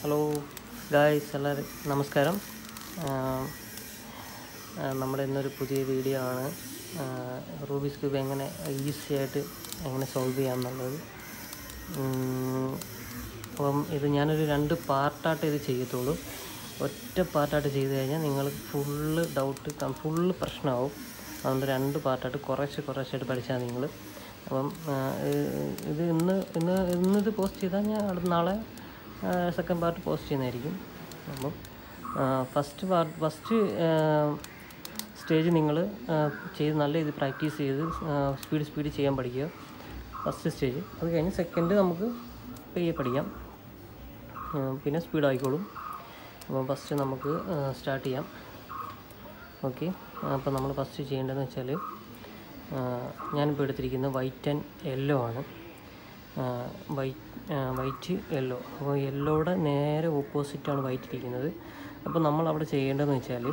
hello guys എല്ലാവരും നമസ്കാരം ആഹ് ആഹ് നമ്മുടെ ഇന്നൊരു പുതിയ വീഡിയോ ആണ് റൂബിസ് ക്യൂബ് എങ്ങനെ ഈസി ആയിട്ട് എങ്ങനെ സോൾവ് ചെയ്യാം എന്നുള്ളത് ഉം, അപ്പം ഇത് ഞാനൊരു രണ്ട് പാർട്ടായിട്ട് ഇത് ചെയ്യത്തുള്ളൂ ഒറ്റ പാർട്ടായിട്ട് ചെയ്ത് കഴിഞ്ഞാൽ നിങ്ങൾ ഫുള്ള് ഡൗട്ട് ഫുള്ള് പ്രശ്നമാവും അതുകൊണ്ട് രണ്ട് പാർട്ടായിട്ട് കുറേശ്ശെ കുറേശ്ശായിട്ട് പഠിച്ചാൽ നിങ്ങൾ അപ്പം ആഹ് ഇത് ഇന്ന് ഇന്ന് ഇന്നിത് പോസ്റ്റ് ചെയ്താൽ ഞാൻ അടുത്ത നാളെ സെക്കൻഡ് പാർട്ട് പോസ്റ്റ് ചെയ്യുന്നതായിരിക്കും അപ്പം ഫസ്റ്റ് പാർട്ട് ഫസ്റ്റ് സ്റ്റേജ് നിങ്ങൾ ചെയ്ത് നല്ല ഇത് പ്രാക്ടീസ് ചെയ്ത് സ്പീഡ് സ്പീഡ് ചെയ്യാൻ പഠിക്കുക ഫസ്റ്റ് സ്റ്റേജ് അത് കഴിഞ്ഞ് സെക്കൻഡ് നമുക്ക് പയ്യെ പഠിക്കാം ആ, പിന്നെ സ്പീഡ് ആയിക്കോളും അപ്പം ഫസ്റ്റ് നമുക്ക് സ്റ്റാർട്ട് ചെയ്യാം ഓക്കെ അപ്പോൾ നമ്മൾ ഫസ്റ്റ് ചെയ്യേണ്ടതെന്ന് വെച്ചാൽ ഞാനിപ്പോൾ എടുത്തിരിക്കുന്നത് വൈറ്റ് ആൻഡ് യെല്ലോ ആണ് വൈറ്റ് വൈറ്റ് യെല്ലോ അപ്പോൾ യെല്ലോയുടെ നേരെ ഓപ്പോസിറ്റാണ് വൈറ്റ് ഇരിക്കുന്നത് അപ്പോൾ നമ്മൾ അവിടെ ചെയ്യേണ്ടതെന്ന് വെച്ചാൽ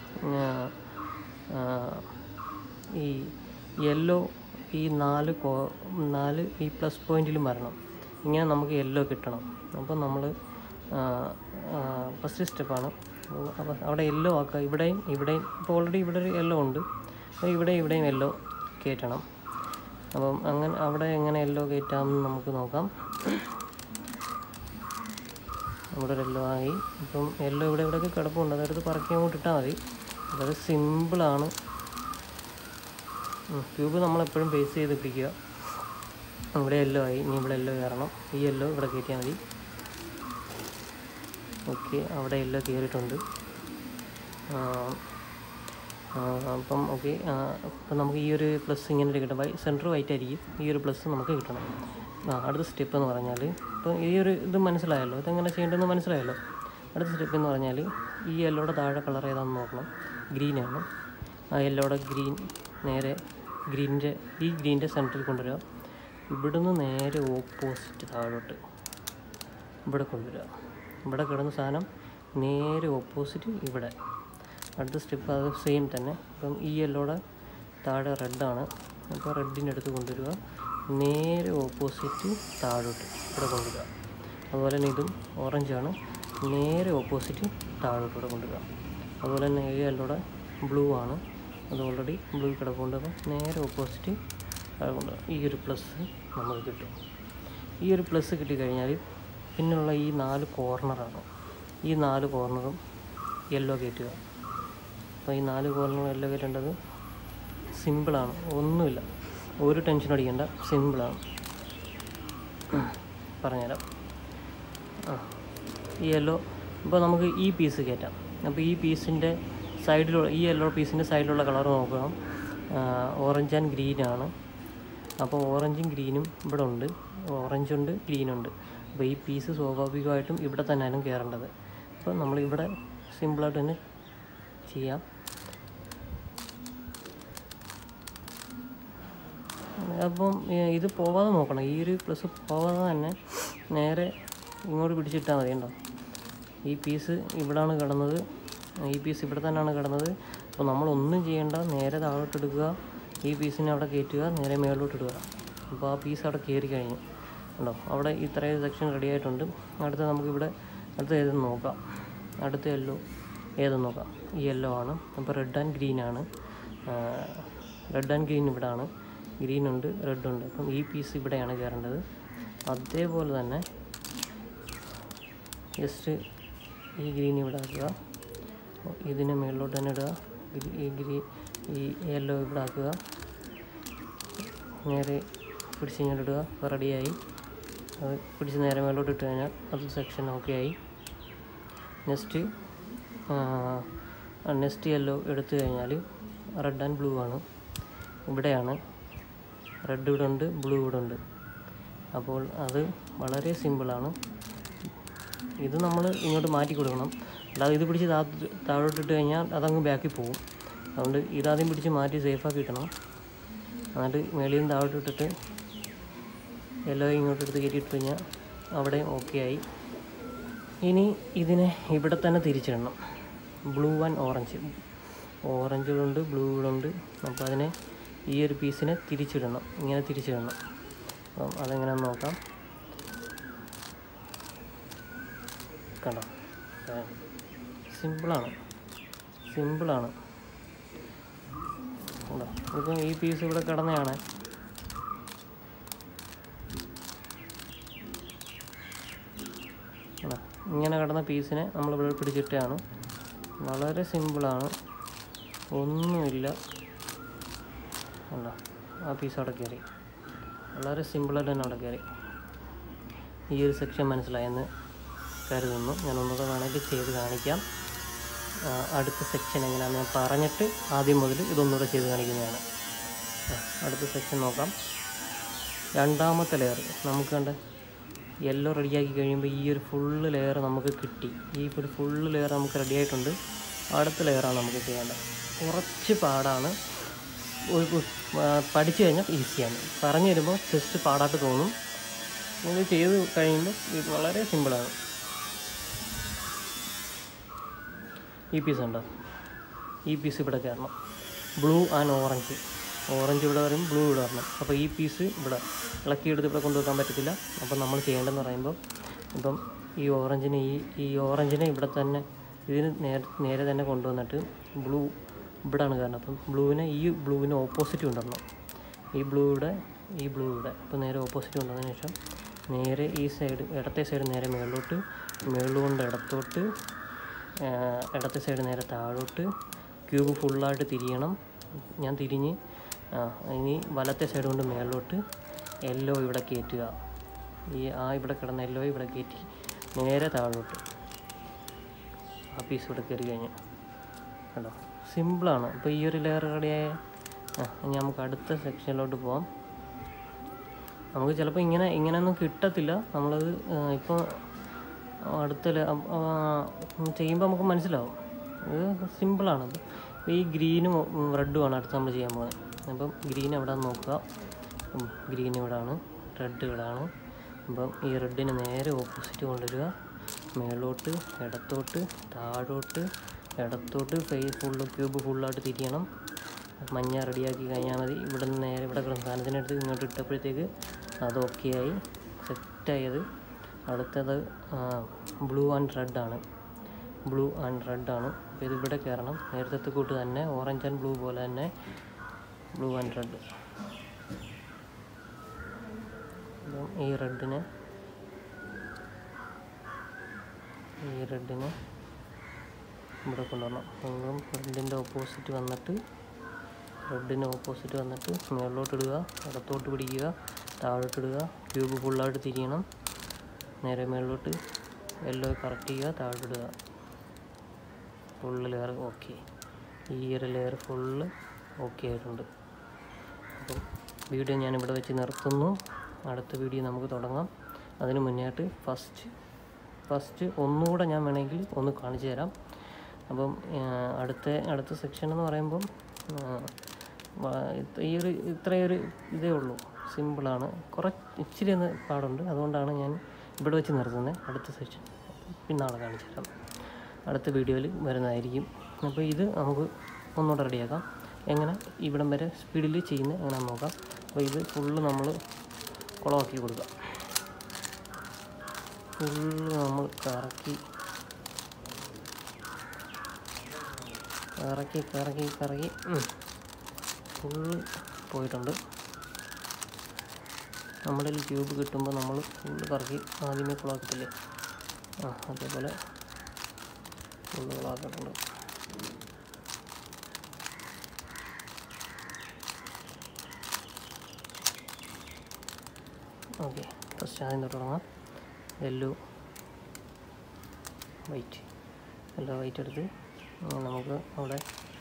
ഈ യെല്ലോ ഈ നാല് കോ നാല് ഈ പ്ലസ് പോയിന്റിലും വരണം ഇങ്ങനെ നമുക്ക് യെല്ലോ കിട്ടണം അപ്പോൾ നമ്മൾ ഫസ്റ്റ് സ്റ്റെപ്പാണ് അപ്പോൾ അവിടെ യെല്ലോ ആക്കുക ഇവിടെയും ഇവിടെയും ഇപ്പോൾ ഓൾറെഡി ഇവിടെ ഒരു യെല്ലോ ഉണ്ട് അപ്പോൾ ഇവിടെ ഇവിടെയും യെല്ലോ കയറ്റണം അപ്പം അങ്ങനെ അവിടെ എങ്ങനെ യെല്ലോ കയറ്റാമെന്ന് നമുക്ക് നോക്കാം ഇവിടെ ഒരു യെല്ലോ ആയി ഇപ്പം യെല്ലോ ഇവിടെ ഇവിടെയൊക്കെ കിടപ്പുണ്ട് അതെടുത്ത് പറക്കി അങ്ങോട്ട് ഇട്ടാൽ മതി അത് സിമ്പിളാണ് ക്യൂബ് നമ്മളെപ്പോഴും ബേസ് ചെയ്ത് പിടിക്കുക ഇവിടെ യെല്ലോ ആയി ഇനി ഇവിടെ യെല്ലോ കയറണം ഈ യെല്ലോ ഇവിടെ കയറ്റിയാൽ മതി ഓക്കെ അവിടെ യെല്ലോ കയറിയിട്ടുണ്ട് ആ, ആ, അപ്പം ഓക്കെ അപ്പം നമുക്ക് ഈ ഒരു പ്ലസ് ഇങ്ങനെ ഒരു കിട്ടും സെൻറ്റർ വൈറ്റ് ആയിരിക്കും ഈ ഒരു പ്ലസ് നമുക്ക് കിട്ടണം ആ അടുത്ത സ്റ്റെപ്പ് എന്ന് പറഞ്ഞാൽ ഇപ്പം ഈ ഒരു ഇത് മനസ്സിലായല്ലോ ഇതെങ്ങനെ ചെയ്യേണ്ടതെന്ന് മനസ്സിലായല്ലോ അടുത്ത സ്റ്റെപ്പ് എന്ന് പറഞ്ഞാൽ ഈ യെല്ലോയുടെ താഴെ കളർ ഏതാണെന്ന് നോക്കണം ഗ്രീനാണ് ആ യെല്ലോയുടെ ഗ്രീൻ നേരെ ഗ്രീനിൻ്റെ ഈ ഗ്രീനിൻ്റെ സെൻറ്ററിൽ കൊണ്ടുവരിക ഇവിടുന്ന് നേരെ ഓപ്പോസിറ്റ് താഴോട്ട് ഇവിടെ കൊണ്ടുവരിക ഇവിടെ കിടന്ന സാധനം നേരെ ഓപ്പോസിറ്റ് ഇവിടെ അടുത്ത സ്റ്റെപ്പ് അത് സെയിം തന്നെ ഇപ്പം ഈ യെല്ലോടെ താഴെ റെഡാണ് അപ്പോൾ റെഡിൻ്റെ അടുത്ത് കൊണ്ടുവരിക നേരെ ഓപ്പോസിറ്റ് താഴോട്ട് ഇവിടെ കൊണ്ടുവരിക അതുപോലെ തന്നെ ഇതും ഓറഞ്ചാണ് നേരെ ഓപ്പോസിറ്റ് താഴോട്ട് ഇവിടെ കൊണ്ടുവരിക അതുപോലെ തന്നെ ഈ യെല്ലോടെ ബ്ലൂ ആണ് അത് ഓൾറെഡി ബ്ലൂ കിടപ്പുണ്ട് അപ്പം നേരെ ഓപ്പോസിറ്റ് താഴെ കൊണ്ടുവരിക ഈ ഒരു പ്ലസ് നമുക്ക് കിട്ടും ഈ ഒരു പ്ലസ് കിട്ടിക്കഴിഞ്ഞാൽ പിന്നെയുള്ള ഈ നാല് കോർണറാണ് ഈ നാല് കോർണറും യെല്ലോ കയറ്റുക അപ്പോൾ ഈ നാല് കോർണറും യെല്ലോ കയറ്റേണ്ടത് സിമ്പിളാണ് ഒന്നുമില്ല ഒരു ടെൻഷൻ അടിക്കേണ്ട സിമ്പിളാണ് പറഞ്ഞുതരാം ആ ഈ യെല്ലോ ഇപ്പോൾ നമുക്ക് ഈ പീസ് കയറ്റാം അപ്പോൾ ഈ പീസിൻ്റെ സൈഡിലുള്ള ഈ യെല്ലോ പീസിൻ്റെ സൈഡിലുള്ള കളർ നോക്കണം ഓറഞ്ച് ആൻഡ് ഗ്രീനാണ് അപ്പോൾ ഓറഞ്ചും ഗ്രീനും ഇവിടെ ഉണ്ട് ഓറഞ്ച് ഉണ്ട് ഗ്രീനുണ്ട് അപ്പോൾ ഈ പീസ് സ്വാഭാവികമായിട്ടും ഇവിടെ തന്നെയാണ് കയറേണ്ടത് അപ്പോൾ നമ്മൾ ഇവിടെ സിമ്പിളായിട്ട് തന്നെ ചെയ്യാം അപ്പം ഏ, ഇത് പോവാതെ നോക്കണം ഈ ഒരു പ്ലസ് പോവാതെ തന്നെ നേരെ ഇങ്ങോട്ട് പിടിച്ചിട്ടാൽ മതി കേട്ടോ ഈ പീസ് ഇവിടാണ് കിടന്നത് ഈ പീസ് ഇവിടെ തന്നെയാണ് കിടന്നത് അപ്പോൾ നമ്മളൊന്നും ചെയ്യേണ്ട നേരെ താഴോട്ട് എടുക്കുക ഈ പീസിനെ അവിടെ കയറ്റുക നേരെ മേളിലോട്ട് ഇടുക അപ്പോൾ ആ പീസ് അവിടെ കയറി കഴിഞ്ഞു ഉണ്ടോ അവിടെ ഇത്രയും സെക്ഷൻ റെഡി ആയിട്ടുണ്ട് അടുത്ത നമുക്കിവിടെ അടുത്ത ഏതെന്ന് നോക്കാം അടുത്ത യെല്ലോ ഏതെന്ന് നോക്കാം ഈ യെല്ലോ ആണ് അപ്പോൾ റെഡ് ആൻഡ് ഗ്രീൻ ആണ് റെഡ് ആൻഡ് ഗ്രീൻ ഇവിടെ ആണ് ഗ്രീൻ ഉണ്ട് റെഡ് ഉണ്ട് അപ്പം ഈ പീസ് ഇവിടെയാണ് കയറേണ്ടത് അതേപോലെ തന്നെ ജസ്റ്റ് ഈ ഗ്രീൻ ഇവിടെ ആക്കുക ഇതിനെ മുകളിലോട്ട് തന്നെ ഇടുക ഗ്രീ- ഈ ഗ്രീ ഈ യെല്ലോ ഇവിടെ ആക്കുക നേരെ പിടിച്ച് ഇങ്ങോട്ട് ഇടുക അപ്പോൾ റെഡിയായി അത് പിടിച്ച് നേരെ മേലോട്ട് ഇട്ട് കഴിഞ്ഞാൽ അത് സെക്ഷൻ ഓക്കെ ആയി നെക്സ്റ്റ് നെക്സ്റ്റ് യെല്ലോ എടുത്തു കഴിഞ്ഞാൽ റെഡ് ആൻഡ് ബ്ലൂ ആണ് ഇവിടെയാണ് റെഡ് ഇവിടെ ഉണ്ട് ബ്ലൂ ഇവിടെ ഉണ്ട് അപ്പോൾ അത് വളരെ സിമ്പിളാണ് ഇത് നമ്മൾ ഇങ്ങോട്ട് മാറ്റി കൊടുക്കണം അല്ലാതെ ഇത് പിടിച്ച് താ താഴോട്ട് ഇട്ട് കഴിഞ്ഞാൽ അതങ്ങ് ബാക്കിൽ പോകും അതുകൊണ്ട് ഇതാദ്യം പിടിച്ച് മാറ്റി സേഫാക്കി ഇട്ടണം എന്നിട്ട് മേളിൽ നിന്ന് താഴോട്ട് ഇട്ടിട്ട് എല്ലോ ഇങ്ങോട്ട് എടുത്ത് കയറ്റിയിട്ട് കഴിഞ്ഞാൽ അവിടെ ഓക്കെ ആയി ഇനി ഇതിനെ ഇവിടെ തന്നെ തിരിച്ചിടണം ബ്ലൂ ആൻഡ് ഓറഞ്ച് ഓറഞ്ചുകളുണ്ട് ബ്ലൂകളുണ്ട് അപ്പോൾ അതിനെ ഈ ഒരു പീസിനെ തിരിച്ചിടണം ഇങ്ങനെ തിരിച്ചിടണം അപ്പം അതെങ്ങനെയാണെന്ന് നോക്കാം കണ്ടോ സിമ്പിളാണ് സിമ്പിളാണ് കണ്ടോ ഇപ്പം ഈ പീസ് ഇവിടെ കിടന്നതാണ് കണ്ടോ ഇങ്ങനെ കിടന്ന പീസിനെ നമ്മൾ ഇവിടെ പിടിച്ചിട്ടാണ് വളരെ സിമ്പിളാണ് ഒന്നുമില്ല കണ്ടോ ആ പീസ് അവിടെ കയറി വളരെ സിമ്പിളായിട്ട് തന്നെ അവിടെ കയറി ഈ ഒരു സെക്ഷൻ മനസ്സിലായെന്ന് കരുതുന്നു ഞാൻ ഒന്നുകൂടെ വേണമെങ്കിൽ ചെയ്ത് കാണിക്കാം ആ, അടുത്ത സെക്ഷൻ എങ്ങനെയാണെന്ന് ഞാൻ പറഞ്ഞിട്ട് ആദ്യം മുതൽ ഇതൊന്നുകൂടെ ചെയ്ത് കാണിക്കുന്നതാണ് ആ, അടുത്ത സെക്ഷൻ നോക്കാം രണ്ടാമത്തെ ലെയർ നമുക്ക് കണ്ട് യെല്ലോ റെഡിയാക്കി കഴിയുമ്പോൾ ഈ ഒരു ഫുള്ള് ലെയർ നമുക്ക് കിട്ടി ഈ ഒരു ഫുള്ള് ലെയർ നമുക്ക് റെഡി ആയിട്ടുണ്ട് അടുത്ത ലെയറാണ് നമുക്ക് ചെയ്യേണ്ടത് കുറച്ച് പാടാണ് ഒരു കു- ആ, പഠിച്ചു കഴിഞ്ഞാൽ ഈസിയാണ് പറഞ്ഞു തരുമ്പോൾ ജസ്റ്റ് പാടായിട്ട് തോന്നും ഇത് ചെയ്ത് കഴിയുമ്പോൾ ഇത് വളരെ സിമ്പിളാണ് ഈ പീസ് ഉണ്ടോ ഈ പീസ് ഇവിടെ കയറണം ബ്ലൂ ആൻഡ് ഓറഞ്ച് ഓറഞ്ച് ഇവിടെ വരും ബ്ലൂ ഇവിടെ വരണം അപ്പോൾ ഈ പീസ് ഇവിടെ ഇളക്കിയെടുത്ത് ഇവിടെ കൊണ്ടുവെക്കാൻ പറ്റത്തില്ല അപ്പോൾ നമ്മൾ ചെയ്യേണ്ടതെന്ന് പറയുമ്പോൾ ഇപ്പം ഈ ഓറഞ്ചിനെ ഈ ഈ ഓറഞ്ചിനെ ഇവിടെ തന്നെ ഇതിന് നേരെ നേരെ തന്നെ കൊണ്ടുവന്നിട്ട് ബ്ലൂ ഇവിടാണ് കാരണം അപ്പം ബ്ലൂവിനെ ഈ ബ്ലൂവിന് ഓപ്പോസിറ്റ് കൊണ്ടുവരണം ഈ ബ്ലൂ ഇവിടെ ഈ ബ്ലൂ ഇവിടെ അപ്പോൾ നേരെ ഓപ്പോസിറ്റ് കൊണ്ടുവന്നതിന് ശേഷം നേരെ ഈ സൈഡ് ഇടത്തെ സൈഡ് നേരെ മുകളിലോട്ട് മുകളിലുകൊണ്ട് ഇടത്തോട്ട് ആ, ഇടത്തെ സൈഡ് നേരെ താഴോട്ട് ക്യൂബ് ഫുള്ളായിട്ട് തിരിയണം ഞാൻ തിരിഞ്ഞ് ആ, ഇനി വലത്തെ സൈഡ് കൊണ്ട് മേളിലോട്ട് യെല്ലോ ഇവിടെ കയറ്റുക ഈ ആ ഇവിടെ കിടന്ന യെല്ലോ ഇവിടെ കയറ്റി നേരെ താഴോട്ട് ആ പീസ് ഇവിടെ കയറി കഴിഞ്ഞ് കേട്ടോ സിമ്പിളാണ് അപ്പോൾ ഈ ഒരു ലെയർ റെഡിയായ ആ ഇനി നമുക്ക് അടുത്ത സെക്ഷനിലോട്ട് പോവാം നമുക്ക് ചിലപ്പോൾ ഇങ്ങനെ ഇങ്ങനെയൊന്നും കിട്ടത്തില്ല നമ്മളത് ഇപ്പോൾ അടുത്ത ചെയ്യുമ്പോൾ നമുക്ക് മനസ്സിലാവും ഇത് സിമ്പിളാണ് ഈ ഗ്രീനും റെഡുമാണ് അടുത്ത് നമ്മൾ ചെയ്യാൻ പോകുന്നത് അപ്പം ഗ്രീൻ എവിടെ നോക്കുക ഗ്രീൻ ഇവിടാണ് റെഡ് ഇവിടാണ് അപ്പം ഈ റെഡിന് നേരെ ഓപ്പോസിറ്റ് കൊണ്ടുവരിക മേലോട്ട് ഇടത്തോട്ട് താഴോട്ട് ഇടത്തോട്ട് ഫേസ് ഫുള്ള് ക്യൂബ് ഫുള്ളായിട്ട് തിരിയണം മഞ്ഞ റെഡിയാക്കി കഴിഞ്ഞാൽ മതി ഇവിടെ നിന്ന് നേരെ ഇവിടെ കിടന്ന സാധനത്തിനടുത്ത് ഇങ്ങോട്ട് ഇട്ടപ്പോഴത്തേക്ക് അത് ഓക്കെ ആയി സെറ്റായത് അടുത്തത് ബ്ലൂ ആൻഡ് റെഡ് ആണ് ബ്ലൂ ആൻഡ് റെഡ് ആണ് അപ്പോൾ ഇത് ഇവിടെ കയറണം നേരത്തെ കൂട്ട് തന്നെ ഓറഞ്ച് ആൻഡ് ബ്ലൂ പോലെ തന്നെ ബ്ലൂ ആൻഡ് റെഡ് അപ്പം ഈ റെഡിനെ ഈ റെഡിനെ ഇവിടെ കൊണ്ടുവരണം അപ്പം റെഡിൻ്റെ ഓപ്പോസിറ്റ് വന്നിട്ട് റെഡിന് ഓപ്പോസിറ്റ് വന്നിട്ട് മുകളിലോട്ട് ഇടുക ഇടത്തോട്ട് പിടിക്കുക താഴോട്ട് ഇടുക ക്യൂബ് ഫുള്ളായിട്ട് തിരിയണം നേരെ മുകളിലോട്ട് യെല്ലോ കറക്റ്റ് ചെയ്യുക താഴോട്ട് ഇടുക ഫുള്ള് ലെയർ ഓക്കെ ഈ ഒരു ലെയർ ഫുള്ള് ഓക്കെ ആയിട്ടുണ്ട് അപ്പം വീഡിയോ ഞാൻ ഇവിടെ വെച്ച് നിർത്തുന്നു അടുത്ത വീഡിയോ നമുക്ക് തുടങ്ങാം അതിന് മുന്നേയായിട്ട് ഫസ്റ്റ് ഫസ്റ്റ് ഒന്നുകൂടെ ഞാൻ വേണമെങ്കിൽ ഒന്ന് കാണിച്ചു തരാം അപ്പം ആ, അടുത്ത അടുത്ത സെക്ഷൻ എന്ന് പറയുമ്പം ആ, വ- ഇത് ഈ ഒരു ഇത്രയൊരു ഇതേ ഉള്ളൂ സിമ്പിളാണ് കുറച്ച് ഇച്ചിരി ഒന്ന് പാടുണ്ട് അതുകൊണ്ടാണ് ഞാൻ ഇവിടെ വെച്ച് നിർത്തുന്നത് അടുത്ത സെക്ഷൻ പിന്നാളെ കാണിച്ചു തരാം അടുത്ത വീഡിയോയിൽ വരുന്നതായിരിക്കും അപ്പോൾ ഇത് നമുക്ക് ഒന്നുകൂടെ റെഡിയാക്കാം എങ്ങനെ ഇവിടം വരെ സ്പീഡിൽ ചെയ്യുന്നത് എങ്ങനെയാണെന്ന് നോക്കാം അപ്പോൾ ഇത് ഫുള്ള് നമ്മൾ കുളമാക്കി കൊടുക്കാം ഫുള്ള് നമ്മൾ കറക്കി കറക്കി കറക്കി കറക്കി ഫുള്ള് പോയിട്ടുണ്ട് നമ്മുടെ കയ്യിൽ ക്യൂബ് കിട്ടുമ്പോൾ നമ്മൾ ഫുള്ള് കറക്കി ആദ്യമേ കുളമാക്കത്തില്ലേ ആ അതേപോലെ ഫുള്ള് കുളമാക്കിയിട്ടുണ്ട് ഓക്കെ ഫസ്റ്റ് ആദ്യം തൊട്ട് തുടങ്ങാം യെല്ലോ വൈറ്റ് യെല്ലോ വൈറ്റ് എടുത്ത് ഇനി നമുക്ക് അവിടെ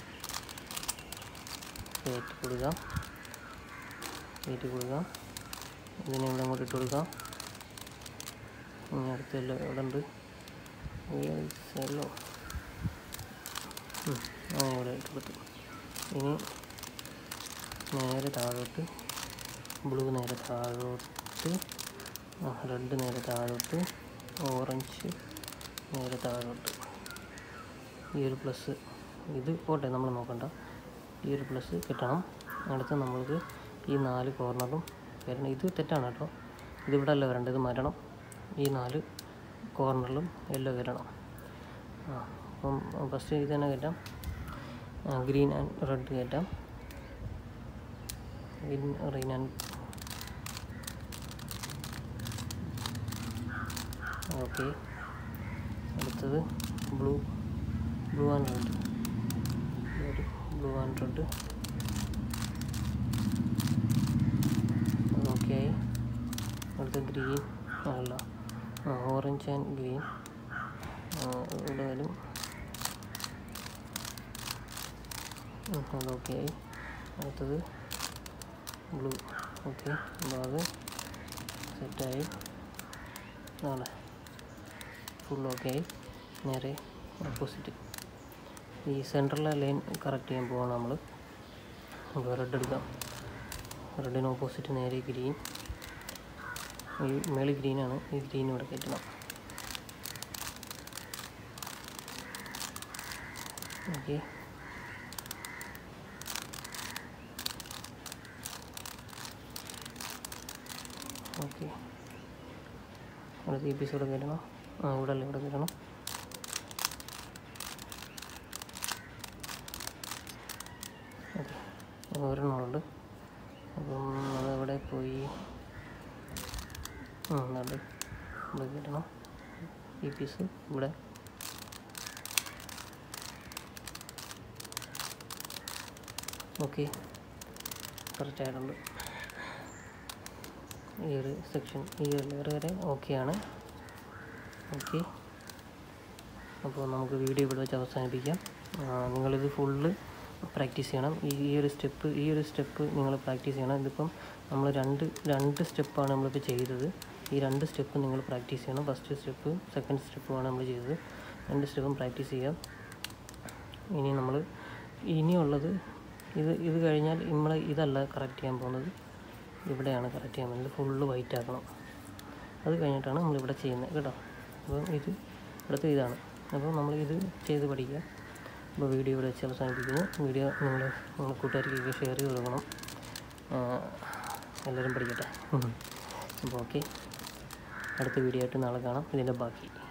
കയറ്റി കൊടുക്കാം കയറ്റി കൊടുക്കാം ഇതിനെ ഇവിടെ അങ്ങോട്ട് ഇട്ട് കൊടുക്കാം ഇനി അടുത്ത യെല്ലോ എവിടെ ഉണ്ട് യെല്ലോ അങ്ങനെ ഇവിടെ ഇട്ട് കൊടുത്തു ഇനി നേരെ താഴോട്ട് ബ്ലൂ നേരെ താഴോട്ട് റെഡ് നേരെ താഴോട്ട് ഓറഞ്ച് നേരെ താഴോട്ട് ഈ ഒരു പ്ലസ് ഇത് പോട്ടെ നമ്മൾ നോക്കണ്ട ഈ ഒരു പ്ലസ് കിട്ടണം അടുത്ത് നമ്മൾക്ക് ഈ നാല് കോർണറും വരണം ഇത് തെറ്റാണ് കേട്ടോ ഇതിവിടെ അല്ല വരേണ്ടത് ഇത് മാറ്റണം ഈ നാല് കോർണറിലും യെല്ലോ വരണം ആ അപ്പം ഫസ്റ്റ് ഇത് തന്നെ കയറ്റാം ഗ്രീൻ ആൻഡ് റെഡ് കയറ്റാം ഗ്രീൻ റീൻ ആൻഡ് ഓക്കെ അടുത്തത് blue blue and red blue and red okay അടുത്ത ഗ്രീൻ അല്ല ഓറഞ്ച് ആൻഡ് ഗ്രീൻ ഇവിടെ വരും അതൊക്കെ അടുത്തത് ബ്ലൂ ഓക്കെ അപ്പോൾ അത് സെറ്റായി നാളെ ഫുൾ ഓക്കെ ആയി നേരെ ഓപ്പോസിറ്റ് ഈ സെൻറ്ററിലെ ലൈൻ കറക്റ്റ് ചെയ്യാൻ പോവാണ് നമ്മൾ അപ്പോൾ റെഡ് എടുക്കാം റെഡിന് ഓപ്പോസിറ്റ് നേരെ ഗ്രീൻ ഈ മേളിൽ ഗ്രീനാണ് ഈ ഗ്രീൻ ഇവിടെ കയറ്റണം ഓക്കെ ഓക്കെ അടുത്ത ഈ പീസ് ഇവിടെ കയറ്റണം ആ ഇവിടെ അല്ല ഇവിടെ കയറ്റണം ഓക്കെ ഒരെണ്ണമുണ്ട് അപ്പം അതെവിടെ പോയി ആ എന്നാണ്ട് ഇവിടെ കയറ്റണം ഈ പീസ് ഇവിടെ ഓക്കെ കറക്റ്റ് ആയിട്ടുണ്ട് ഈ ഒരു സെക്ഷൻ ഈ ഒരു ലെയർ വരെ ഓക്കെയാണ് ഓക്കെ അപ്പോൾ നമുക്ക് വീഡിയോ ഇവിടെ വെച്ച് അവസാനിപ്പിക്കാം ആ, നിങ്ങളിത് ഫുള്ള് പ്രാക്ടീസ് ചെയ്യണം ഈ ഈ ഒരു സ്റ്റെപ്പ് ഈ ഒരു സ്റ്റെപ്പ് നിങ്ങൾ പ്രാക്ടീസ് ചെയ്യണം ഇതിപ്പം നമ്മൾ രണ്ട് രണ്ട് സ്റ്റെപ്പാണ് നമ്മളിപ്പോൾ ചെയ്തത് ഈ രണ്ട് സ്റ്റെപ്പ് നിങ്ങൾ പ്രാക്ടീസ് ചെയ്യണം ഫസ്റ്റ് സ്റ്റെപ്പ് സെക്കൻഡ് സ്റ്റെപ്പുമാണ് നമ്മൾ ചെയ്തത് രണ്ട് സ്റ്റെപ്പും പ്രാക്ടീസ് ചെയ്യാം ഇനി നമ്മൾ ഇനിയുള്ളത് ഇത് ഇത് കഴിഞ്ഞാൽ നമ്മൾ ഇതല്ല കറക്റ്റ് ചെയ്യാൻ പോകുന്നത് ഇവിടെയാണ് കറക്റ്റ് ചെയ്യാൻ പോകുന്നത് ഫുള്ള് വൈറ്റ് ആക്കണം അത് കഴിഞ്ഞിട്ടാണ് നമ്മളിവിടെ ചെയ്യുന്നത് കേട്ടോ അപ്പം ഇത് ഇവിടുത്തെ ഇതാണ് അപ്പോൾ നമ്മൾ ഇത് ചെയ്ത് പഠിക്കുക അപ്പോൾ വീഡിയോ ഇവിടെ വെച്ച് അവസാനിപ്പിക്കുന്നു വീഡിയോ നിങ്ങൾ നിങ്ങളുടെ കൂട്ടുകാർക്കൊക്കെ ഷെയർ ചെയ്ത് കൊടുക്കണം ആ, എല്ലാവരും പഠിക്കട്ടെ അപ്പോൾ ഓക്കെ അടുത്ത വീഡിയോ ആയിട്ട് നാളെ കാണാം ഇതിൻ്റെ ബാക്കി